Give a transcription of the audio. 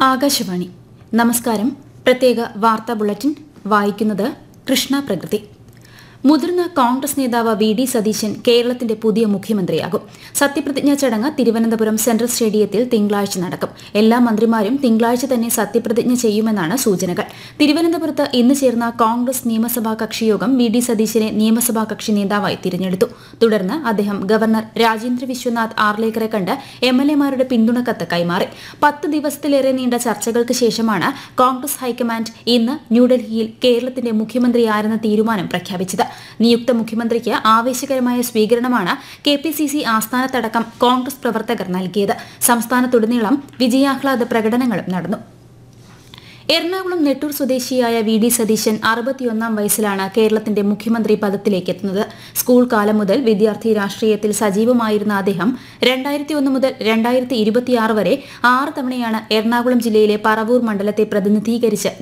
ആകാശവാണി നമസ്കാരം പ്രത്യേക വാർത്താ ബുള്ളറ്റിൻ വായിക്കുന്നത് കൃഷ്ണ പ്രകൃതി മുതിർന്ന കോൺഗ്രസ് നേതാവ് വി ഡി സതീശൻ കേരളത്തിന്റെ പുതിയ മുഖ്യമന്ത്രിയാകും സത്യപ്രതിജ്ഞാ ചടങ്ങ് തിരുവനന്തപുരം സെൻട്രൽ സ്റ്റേഡിയത്തിൽ തിങ്കളാഴ്ച നടക്കും എല്ലാ മന്ത്രിമാരും തിങ്കളാഴ്ച തന്നെ സത്യപ്രതിജ്ഞ ചെയ്യുമെന്നാണ് സൂചനകൾ തിരുവനന്തപുരത്ത് ഇന്ന് ചേർന്ന കോൺഗ്രസ് നിയമസഭാ കക്ഷിയോഗം വി ഡി സതീശനെ നിയമസഭാ കക്ഷി നേതാവായി തിരഞ്ഞെടുത്തു തുടർന്ന് അദ്ദേഹം ഗവർണർ രാജേന്ദ്ര വിശ്വനാഥ് ആർലേക്കറെ കണ്ട് എം എൽ എമാരുടെ പിന്തുണക്കത്ത് കൈമാറി പത്ത് ദിവസത്തിലേറെ നീണ്ട ചർച്ചകൾക്ക് ശേഷമാണ് കോൺഗ്രസ് ഹൈക്കമാൻഡ് ഇന്ന് ന്യൂഡൽഹിയിൽ കേരളത്തിന്റെ മുഖ്യമന്ത്രിയാരെന്ന തീരുമാനം പ്രഖ്യാപിച്ചത് നിയുക്ത മുഖ്യമന്ത്രിക്ക് ആവേശകരമായ സ്വീകരണമാണ് കെ പി സി സി ആസ്ഥാനത്തടക്കം കോൺഗ്രസ് പ്രവർത്തകർ നൽകിയത് സംസ്ഥാനത്തുടനീളം വിജയാഹ്ലാദ പ്രകടനങ്ങളും നടന്നു എറണാകുളം നെട്ടൂർ സ്വദേശിയായ വി ഡി സതീശൻ അറുപത്തിയൊന്നാം വയസ്സിലാണ് കേരളത്തിന്റെ മുഖ്യമന്ത്രി പദത്തിലേക്ക് എത്തുന്നത് സ്കൂൾ കാലം മുതൽ വിദ്യാർത്ഥി രാഷ്ട്രീയത്തിൽ സജീവമായിരുന്ന അദ്ദേഹം രണ്ടായിരത്തി ഒന്ന് മുതൽ രണ്ടായിരത്തി ഇരുപത്തിയാറ് വരെ ആറ് തവണയാണ് എറണാകുളം ജില്ലയിലെ പറവൂർ മണ്ഡലത്തെ പ്രതിനിധീകരിച്ച്